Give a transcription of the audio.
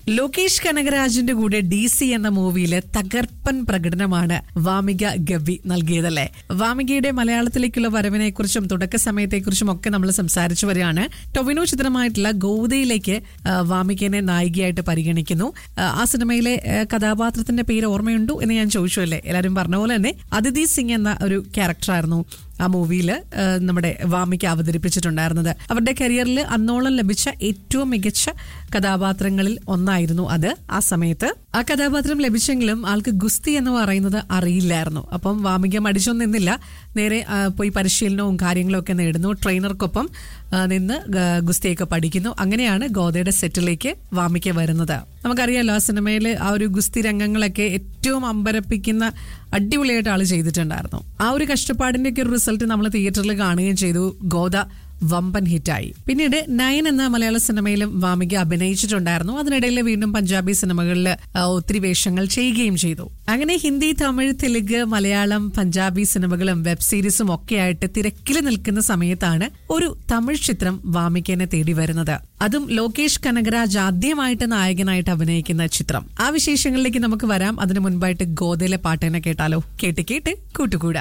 ലോകേഷ് കനകരാജിന്റെ കൂടെ D C എന്ന മൂവിയിലെ തകർപ്പൻ പ്രകടനമാണ് വാമിക ഗവി നൽകിയതല്ലേ വാമികയുടെ മലയാളത്തിലേക്കുള്ള വരവിനെ കുറിച്ചും തുടക്ക സമയത്തെക്കുറിച്ചും ഒക്കെ നമ്മൾ സംസാരിച്ചു വരികയാണ് ടൊവിനോ ചിത്രമായിട്ടുള്ള ഗോദയിലേക്ക് ആ, വാമികനെ നായികയായിട്ട് പരിഗണിക്കുന്നു ആ, ആ സിനിമയിലെ ആ, കഥാപാത്രത്തിന്റെ പേര് ഓർമ്മയുണ്ടോ എന്ന് ഞാൻ ചോദിച്ചു അല്ലേ എല്ലാവരും പറഞ്ഞ പോലെ തന്നെ അതിഥി സിംഗ് എന്ന ഒരു ക്യാരക്ടറായിരുന്നു ആ മൂവിയിൽ നമ്മുടെ വാമിക്ക് അവതരിപ്പിച്ചിട്ടുണ്ടായിരുന്നത് അവരുടെ കരിയറിൽ അന്നോളം ലഭിച്ച ഏറ്റവും മികച്ച കഥാപാത്രങ്ങളിൽ ഒന്നായിരുന്നു അത് ആ സമയത്ത് ആ കഥാപാത്രം ലഭിച്ചെങ്കിലും ആൾക്ക് ഗുസ്തി എന്ന് പറയുന്നത് അറിയില്ലായിരുന്നു അപ്പം വാമിക മടിച്ചൊന്നും നിന്നില്ല നേരെ ആ, പോയി പരിശീലനവും കാര്യങ്ങളും ഒക്കെ നേടുന്നു ട്രെയിനർക്കൊപ്പം ആ, നിന്ന് ഗ- ഗുസ്തിയൊക്കെ പഠിക്കുന്നു അങ്ങനെയാണ് ഗോദയുടെ സെറ്റിലേക്ക് വാമിക്ക വരുന്നത് നമുക്കറിയാലോ ആ സിനിമയിൽ ആ ഒരു ഗുസ്തി രംഗങ്ങളൊക്കെ ഏറ്റവും അമ്പരപ്പിക്കുന്ന അടിപൊളിയായിട്ട് ആള് ചെയ്തിട്ടുണ്ടായിരുന്നു ആ ഒരു കഷ്ടപ്പാടിന്റെ ഒക്കെ ഒരു റിസൾട്ട് നമ്മൾ തിയേറ്ററിൽ കാണുകയും ചെയ്തു ഗോദ വമ്പൻ ഹിറ്റായി പിന്നീട് നയൻ എന്ന മലയാള സിനിമയിലും വാമിക അഭിനയിച്ചിട്ടുണ്ടായിരുന്നു അതിനിടയിൽ വീണ്ടും പഞ്ചാബി സിനിമകളിൽ ആ, ഒത്തിരി വേഷങ്ങൾ ചെയ്യുകയും ചെയ്തു അങ്ങനെ ഹിന്ദി തമിഴ് തെലുങ്ക് മലയാളം പഞ്ചാബി സിനിമകളും വെബ് സീരീസും ഒക്കെ ആയിട്ട് തിരക്കിൽ നിൽക്കുന്ന സമയത്താണ് ഒരു തമിഴ് ചിത്രം വാമികനെ തേടി വരുന്നത് അതും ലോകേഷ് കനകരാജ് ആദ്യമായിട്ട് നായകനായിട്ട് അഭിനയിക്കുന്ന ചിത്രം ആ വിശേഷങ്ങളിലേക്ക് നമുക്ക് വരാം അതിനു മുൻപായിട്ട് ഗോദയിലെ പാട്ടിനെ കേട്ടാലോ കേട്ട് കേട്ട് കൂട്ടുകൂടാ